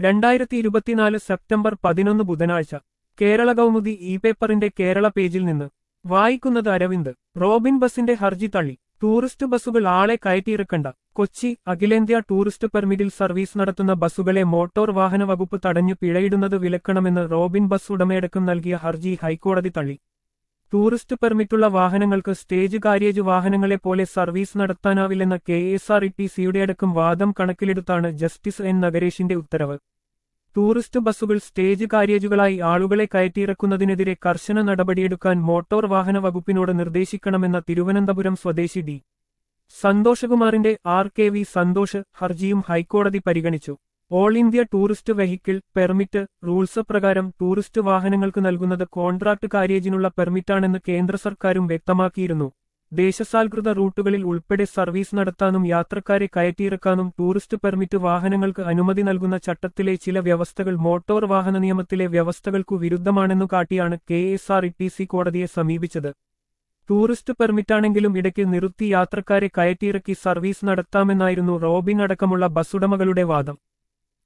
രണ്ടായിരത്തി ഇരുപത്തിനാല് സെപ്റ്റംബർ പതിനൊന്ന് ബുധനാഴ്ച കേരള കൗമുദി ഇ പേപ്പറിന്റെ കേരള പേജിൽ നിന്ന് വായിക്കുന്നത് അരവിന്ദ് റോബിൻ ബസിന്റെ ഹർജി തള്ളി ടൂറിസ്റ്റ് ബസ്സുകൾ ആളെ കയറ്റിയിറക്കണ്ട കൊച്ചി അഖിലേന്ത്യാ ടൂറിസ്റ്റ് പെർമിറ്റിൽ സർവീസ് നടത്തുന്ന ബസ്സുകളെ മോട്ടോർ വാഹന വകുപ്പ് തടഞ്ഞു പിഴയിടുന്നത് വിലക്കണമെന്ന് റോബിൻ ബസ് ഉടമയടക്കം നൽകിയ ഹർജി ഹൈക്കോടതി തള്ളി ടൂറിസ്റ്റ് പെർമിറ്റുള്ള വാഹനങ്ങൾക്ക് സ്റ്റേജ് കാര്യേജ് വാഹനങ്ങളെ പോലെ സർവീസ് നടത്താനാവില്ലെന്ന കെ എസ് ആർ ഇ ടി സിയുടെ അടക്കം വാദം കണക്കിലെടുത്താണ് ജസ്റ്റിസ് എൻ നഗരേഷിന്റെ ഉത്തരവ് ടൂറിസ്റ്റ് ബസ്സുകൾ സ്റ്റേജ് കാര്യേജുകളായി ആളുകളെ കയറ്റിയിറക്കുന്നതിനെതിരെ കർശന നടപടിയെടുക്കാൻ മോട്ടോർ വാഹന വകുപ്പിനോട് നിർദ്ദേശിക്കണമെന്ന തിരുവനന്തപുരം സ്വദേശി ഡി സന്തോഷകുമാറിന്റെ ആർ കെ വി സന്തോഷ് ഹർജിയും ഹൈക്കോടതി പരിഗണിച്ചു all India tourist vehicle permit rules പ്രകാരം ടൂറിസ്റ്റ് വാഹനങ്ങൾക്ക് നൽകുന്നത് കോൺട്രാക്ട് കാര്യേജിനുള്ള പെർമിറ്റാണെന്ന് കേന്ദ്ര സർക്കാരും വ്യക്തമാക്കിയിരുന്നു ദേശസാൽകൃത റൂട്ടുകളിൽ ഉൾപ്പെടെ സർവീസ് നടത്താനും യാത്രക്കാരെ കയറ്റിയിറക്കാനും ടൂറിസ്റ്റ് പെർമിറ്റ് വാഹനങ്ങൾക്ക് അനുമതി നൽകുന്ന ചട്ടത്തിലെ ചില വ്യവസ്ഥകൾ മോട്ടോർ വാഹന നിയമത്തിലെ വ്യവസ്ഥകൾക്കു വിരുദ്ധമാണെന്നു കാട്ടിയാണ് K S R T C സി കോടതിയെ സമീപിച്ചത് ടൂറിസ്റ്റ് പെർമിറ്റാണെങ്കിലും ഇടയ്ക്ക് നിർത്തി യാത്രക്കാരെ കയറ്റിയിറക്കി സർവീസ് നടത്താമെന്നായിരുന്നു റോബിൻ അടക്കമുള്ള ബസ്സുടമകളുടെ വാദം